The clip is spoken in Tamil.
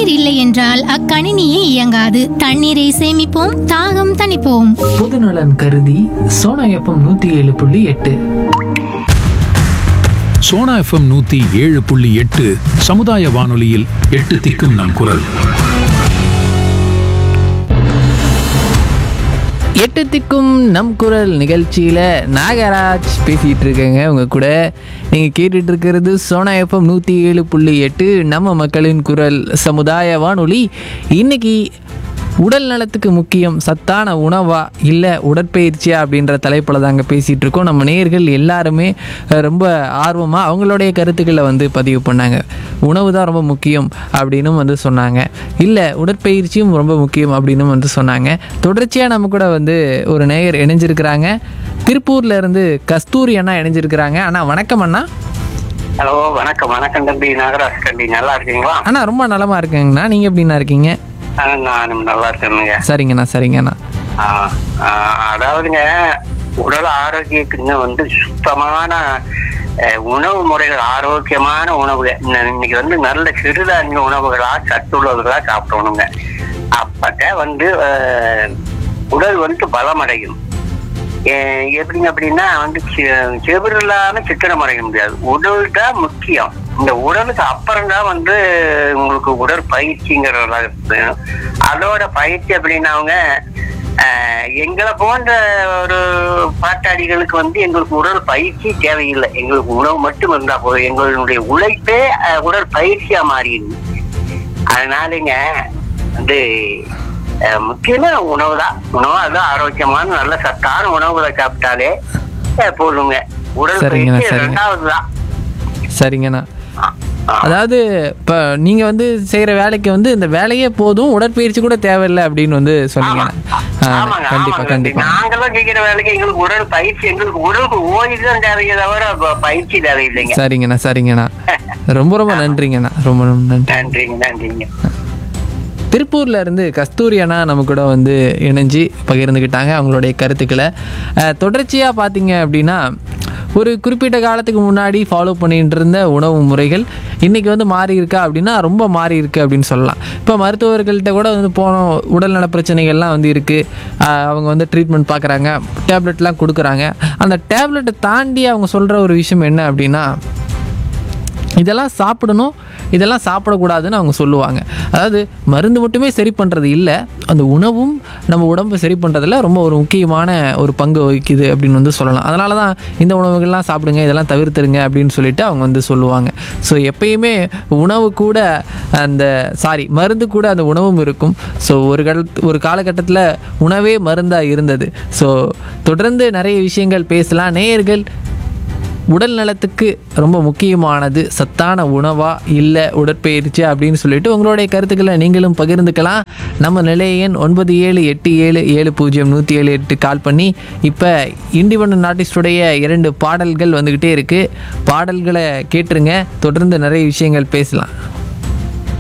தண்ணீர் இல்லை என்றால் அக்கணினியே இயங்காது தண்ணீரை சேமிப்போம் தாகம் தணிப்போம் பொதுநலன் கருதி சோனா எஃப்எம் நூத்தி ஏழு புள்ளி எட்டு சோனா எஃப்எம் நூத்தி ஏழு புள்ளி எட்டு சமுதாய வானொலியில் எட்டு திக்கும் நம் குரல் எட்டு திக்கும் நம் குரல் நிகழ்ச்சியில் நாகராஜ் பேசிகிட்டு இருக்கேங்க உங்க கூட நீங்கள் கேட்டுட்டு இருக்கிறது சோனா எஃப்எம் நூற்றி ஏழு புள்ளி எட்டு நம்ம மக்களின் குரல் சமுதாய வானொலி இன்னைக்கு உடல் நலத்துக்கு முக்கியம் சத்தான உணவா இல்லை உடற்பயிற்சியா அப்படின்ற தலைப்பில் தாங்க பேசிகிட்டு இருக்கோம் நம்ம நேயர்கள் எல்லாருமே அஹ், ரொம்ப ஆர்வமாக அவங்களுடைய கருத்துக்களை வந்து பதிவு பண்ணாங்க உணவு தான் ரொம்ப முக்கியம் அப்படின்னு வந்து சொன்னாங்க இல்லை உடற்பயிற்சியும் ரொம்ப முக்கியம் அப்படின்னு வந்து சொன்னாங்க தொடர்ச்சியாக நம்ம கூட வந்து ஒரு நேயர் இணைஞ்சிருக்கிறாங்க திருப்பூர்ல இருந்து கஸ்தூரி அண்ணா இணைஞ்சிருக்கிறாங்க அண்ணா வணக்கம் அண்ணா ஹலோ வணக்கம் வணக்கம் தம்பி நாகராஜ் தம்பி நல்லா இருக்கீங்களா அண்ணா ரொம்ப நலமா இருக்கேங்கண்ணா நீங்கள் எப்படிண்ணா இருக்கீங்க ஆ, நானும் நல்லா இருக்கேனுங்க சரிங்கண்ணா சரிங்கண்ணா ஆ, ஆ, அதாவதுங்க உடல் ஆரோக்கியத்துக்கு வந்து சுத்தமான அஹ், உணவு முறைகள் ஆரோக்கியமான உணவுகள் இன்ன- இன்னைக்கு வந்து நல்ல சிறுதானிய உணவுகளா சத்துள்ளவர்களா சாப்பிடணுங்க அப்பட்ட வந்து அஹ், உடல் வந்து பலமடையும் அஹ், எப்படிங்க அப்படின்னா வந்து செ- செவுரு இல்லாம சித்திரம் அடைய முடியாது உடல் தான் முக்கியம் இந்த உடலுக்கு அப்புறம் தான் வந்து உங்களுக்கு உடற்பயிற்சிங்கிறதெல்லாம் இருக்கு அதோட பயிற்சி அப்படின்னாங்க ஆஹ் எங்களை போன்ற ஒரு பாட்டாளிகளுக்கு வந்து எங்களுக்கு உடல் பயிற்சி தேவையில்லை எங்களுக்கு உணவு மட்டும் இருந்தா போதும் எங்களுடைய உழைப்பே ஆஹ் உடல் பயிற்சியா மாறிடுது அதனாலங்க வந்து ஆஹ் முக்கியமா உணவு தான் உணவு அதுதான் ஆரோக்கியமான நல்ல சத்தான உணவுகளை சாப்பிட்டாலே ஆஹ் போதுங்க உடல் சரிங்கண்ணா, பயிற்சி சரிங்க. ரெண்டாவது தான் சரிங்கண்ணா அதாவது இப்போ நீங்கள் வந்து செய்கிற வேலைக்கு வந்து இந்த வேலையே போதும் உடற்பயிற்சி கூட தேவையில்லை அப்படின்னு வந்து சொன்னீங்கண்ணா ஆ, ஆமாங்க, கண்டிப்பா ஆமாங்க. கண்டிப்பா நாங்கெல்லாம் செய்கிற வேலைக்கு எங்களுக்கு உடல் பயிற்சி எங்களுக்கு உடலுக்கு ஓய்வு தான் தேவையே தவிர ப- பயிற்சி தேவையில்லைங்க சரிங்கண்ணா சரிங்கண்ணா ரொம்ப ரொம்ப நன்றிங்கண்ணா ரொம்ப ரொம்ப நன்றி நன்றிங்க நன்றிங்க திருப்பூர்ல இருந்து கஸ்தூரி அண்ணா நம்ம கூட வந்து இணைஞ்சு பகிர்ந்துக்கிட்டாங்க அவங்களுடைய கருத்துக்களை அஹ், தொடர்ச்சியா பார்த்தீங்க அப்படின்னா ஒரு குறிப்பிட்ட காலத்துக்கு முன்னாடி ஃபாலோ பண்ணிட்டு இருந்த உணவு முறைகள் இன்னைக்கு வந்து மாறி இருக்கா அப்படின்னா ரொம்ப மாறி இருக்கு அப்படின்னு சொல்லலாம் இப்போ மருத்துவர்கள்ட்ட கூட வந்து போனோம் உடல்நல பிரச்சனைகள்லாம் வந்து இருக்கு அஹ், அவங்க வந்து ட்ரீட்மெண்ட் பார்க்குறாங்க டேப்லெட்லாம் கொடுக்குறாங்க அந்த டேப்லெட்டை தாண்டி அவங்க சொல்கிற ஒரு விஷயம் என்ன அப்படின்னா இதெல்லாம் சாப்பிடணும் இதெல்லாம் சாப்பிடக்கூடாதுன்னு அவங்க சொல்லுவாங்க அதாவது மருந்து மட்டுமே சரி பண்ணுறது இல்லை அந்த உணவும் நம்ம உடம்பை சரி பண்ணுறதுல ரொம்ப ஒரு முக்கியமான ஒரு பங்கு வகிக்குது அப்படின்னு வந்து சொல்லலாம் அதனால தான் இந்த உணவுகள்லாம் சாப்பிடுங்க இதெல்லாம் தவிர்த்துருங்க அப்படின்னு சொல்லிட்டு அவங்க வந்து சொல்லுவாங்க ஸோ எப்பயுமே உணவு கூட அந்த சாரி மருந்து கூட அந்த உணவும் இருக்கும் ஸோ ஒரு கட ஒரு காலகட்டத்தில் உணவே மருந்தாக இருந்தது ஸோ தொடர்ந்து நிறைய விஷயங்கள் பேசலாம் நேயர்கள் உடல் நலத்துக்கு ரொம்ப முக்கியமானது சத்தான உணவா இல்லை உடற்பயிற்சி அப்படின்னு சொல்லிட்டு உங்களுடைய கருத்துக்களை நீங்களும் பகிர்ந்துக்கலாம் நம்ம நிலைய எண் ஒன்பது ஏழு எட்டு ஏழு ஏழு பூஜ்ஜியம் நூற்றி ஏழு எட்டு கால் பண்ணி இப்போ இண்டிபெண்ட் ஆர்டிஸ்டுடைய இரண்டு பாடல்கள் வந்துக்கிட்டே இருக்குது பாடல்களை கேட்டுருங்க தொடர்ந்து நிறைய விஷயங்கள் பேசலாம்